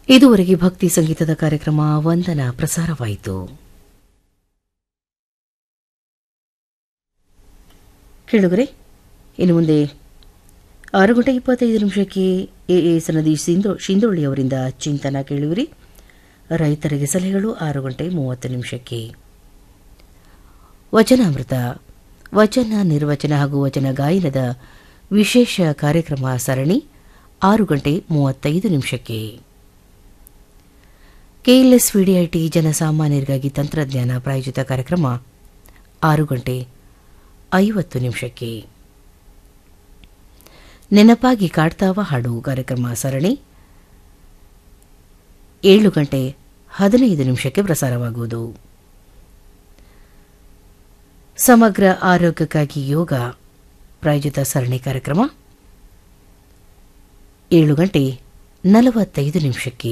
ಇದುವರೆಗೆ ಭಕ್ತಿ ಸಂಗೀತದ ಕಾರ್ಯಕ್ರಮ ವಂದನ ಪ್ರಸಾರವಾಯಿತು ಕೇಳುಗರೆ ಇನ್ನು ಮುಂದೆ ಆರು ಗಂಟೆ ಇಪ್ಪತ್ತೈದು ನಿಮಿಷಕ್ಕೆ ಎ ಎ ಸನದಿ ಸಿಂಧೋ ಶಿಂದೋಳಿ ಅವರಿಂದ ಚಿಂತನ ಕೇಳುವಿರಿ ರೈತರಿಗೆ ಸಲಹೆಗಳು ಆರು ಗಂಟೆ ಮೂವತ್ತು ನಿಮಿಷಕ್ಕೆ ವಚನಾಮೃತ ವಚನ ನಿರ್ವಚನ ಹಾಗೂ ವಚನ ಗಾಯನದ ವಿಶೇಷ ಕಾರ್ಯಕ್ರಮ ಸರಣಿ ಆರು ಗಂಟೆ ಮೂವತ್ತೈದು ನಿಮಿಷಕ್ಕೆ ಕೆಎಲ್ಎಸ್ ವಿಡಿಐಟಿ ಜನಸಾಮಾನ್ಯರಿಗಾಗಿ ತಂತ್ರಜ್ಞಾನ ಪ್ರಾಯೋಜಿತ ಕಾರ್ಯಕ್ರಮ ಆರು ಗಂಟೆ ಐವತ್ತು ನಿಮಿಷಕ್ಕೆ ನೆನಪಾಗಿ ಕಾಡ್ತಾವ ಹಾಡು ಕಾರ್ಯಕ್ರಮ ಸರಣಿ ಏಳು ಗಂಟೆ ಹದಿನೈದು ನಿಮಿಷಕ್ಕೆ ಪ್ರಸಾರವಾಗುವುದು ಸಮಗ್ರ ಆರೋಗ್ಯಕ್ಕಾಗಿ ಯೋಗ ಪ್ರಾಯೋಜಿತ ಸರಣಿ ಕಾರ್ಯಕ್ರಮ ಏಳು ಗಂಟೆ ನಲವತ್ತೈದು ನಿಮಿಷಕ್ಕೆ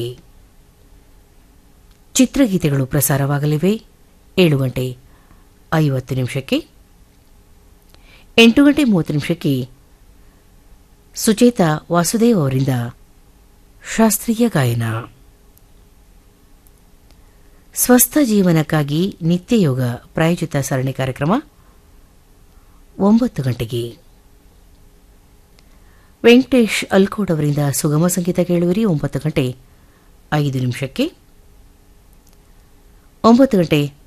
ಚಿತ್ರಗೀತೆಗಳು ಪ್ರಸಾರವಾಗಲಿವೆ ಏಳು ಗಂಟೆ ಐವತ್ತು ನಿಮಿಷಕ್ಕೆ ಎಂಟು ಗಂಟೆ ಮೂವತ್ತು ನಿಮಿಷಕ್ಕೆ ಸುಚೇತಾ ವಾಸುದೇವ್ ಅವರಿಂದ ಶಾಸ್ತ್ರೀಯ ಗಾಯನ ಸ್ವಸ್ಥ ಜೀವನಕ್ಕಾಗಿ ನಿತ್ಯ ಯೋಗ ಪ್ರಾಯೋಜಿತ ಸರಣಿ ಕಾರ್ಯಕ್ರಮ ಒಂಬತ್ತು ಗಂಟೆಗೆ ವೆಂಕಟೇಶ್ ಅಲ್ಕೋಡ್ ಅವರಿಂದ ಸುಗಮ ಸಂಗೀತ ಕೇಳುವಿರಿ ಒಂಬತ್ತು ಗಂಟೆ ಐದು ನಿಮಿಷಕ್ಕೆ ಒಂಬತ್ತು ಗಂಟೆ